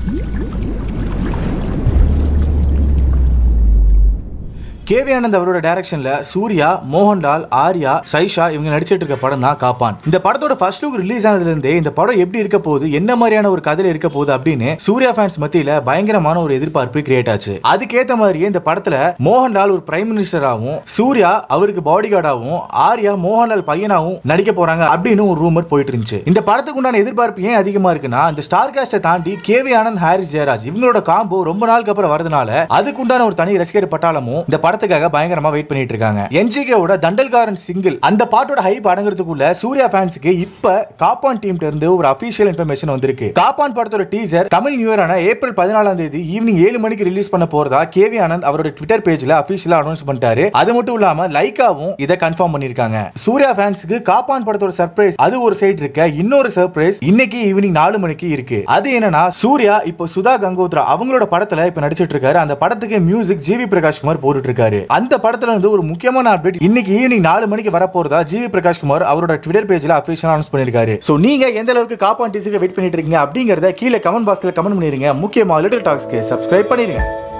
KV Anand அவரோட டைரக்ஷன்ல சூர்யா மோகன்லால் ஆர்யா சைஷா இவங்க நடிச்சிட்டு இருக்க படம் தான் காப்பான் இந்த படத்தோட ஃபர்ஸ்ட் லுக் ரிலீஸ் ஆனதுல இருந்தே இந்த படம் எப்படி இருக்க போகுது என்ன மாதிரியான ஒரு கதையில இருக்க போகுது அப்படின்னு சூர்யா ஃபேன்ஸ் மத்தியில பயங்கரமான ஒரு எதிர்பார்ப்பு கிரியேட் ஆச்சு அதுக்கேத்த மாதிரியே இந்த படத்துல மோகன்லால் ஒரு பிரைம் மினிஸ்டராகவும் சூர்யா அவருக்கு பாடி கார்டாகவும் ஆர்யா மோகன்லால் பையனாகவும் நடிக்க போறாங்க அப்படின்னு ஒரு ரூமர் போயிட்டு இருந்துச்சு இந்த படத்துக்கு உண்டான எதிர்பார்ப்பு ஏன் அதிகமா இருக்குன்னா இந்த ஸ்டார் காஸ்டை தாண்டி கேவி ஆனந்த் ஹாரிஸ் ஜெயராஜ் இவங்களோட காம்போ ரொம்ப நாளுக்கு அப்புறம் வரதுனால அதுக்கு உண்டான ஒரு தனி ரசிகர் பட்டாளமும் இந்த படத்துக்காக பயங்கரமா வெயிட் பண்ணிட்டு இருக்காங்க என்ஜிகேவோட தண்டல்காரன் சிங்கிள் அந்த பாட்டோட ஹைப் அடங்குறதுக்குள்ள சூர்யா ஃபேன்ஸ்க்கு இப்ப காப்பான் டீம்ல இருந்து ஒரு அபிஷியல் இன்ஃபர்மேஷன் வந்திருக்கு காப்பான் படத்தோட டீசர் தமிழ் நியூ இயரான ஏப்ரல் பதினாலாம் தேதி ஈவினிங் ஏழு மணிக்கு ரிலீஸ் பண்ண போறதா கேவி ஆனந்த் அவரோட ட்விட்டர் பேஜ்ல அபிஷியலா அனௌன்ஸ் பண்ணிட்டாரு அது மட்டும் இல்லாம லைக்காவும் இதை கன்ஃபார்ம் பண்ணிருக்காங்க சூர்யா ஃபேன்ஸ்க்கு காப்பான் படத்தோட சர்ப்ரைஸ் அது ஒரு சைடு இருக்க இன்னொரு சர்ப்ரைஸ் இன்னைக்கு ஈவினிங் நாலு மணிக்கு இருக்கு அது என்னன்னா சூர்யா இப்போ சுதா கங்கோத்ரா அவங்களோட படத்துல இப்ப நடிச்சிட்டு இருக்காரு அந்த படத்துக்கு மியூசிக் ஜிவி பிரகாஷ் குமார் போட்டுட்டு இருக்காரு அந்த படத்துல வந்து ஒரு முக்கியமான அப்டேட் இன்னைக்கு ஈவினிங் நாலு மணிக்கு வரப்போறதா ஜிவி பிரகாஷ் குமார் அவரோட ட்விட்டர் பேஜ்ல அபிஷியலா அனௌன்ஸ் பண்ணிருக்காரு சோ நீங்க எந்த அளவுக்கு காப்பான் டீசருக்கு வெயிட் பண்ணிட்டு இருக்கீங்க அப்படிங்கறத கீழே கமெண்ட் பாக்ஸ்ல கமெண்ட் பண்ணிருங்க முக்கியமா லிட்டில் டாக்ஸ்க்கு சப்ஸ்கிரைப் பண்ணிருங்க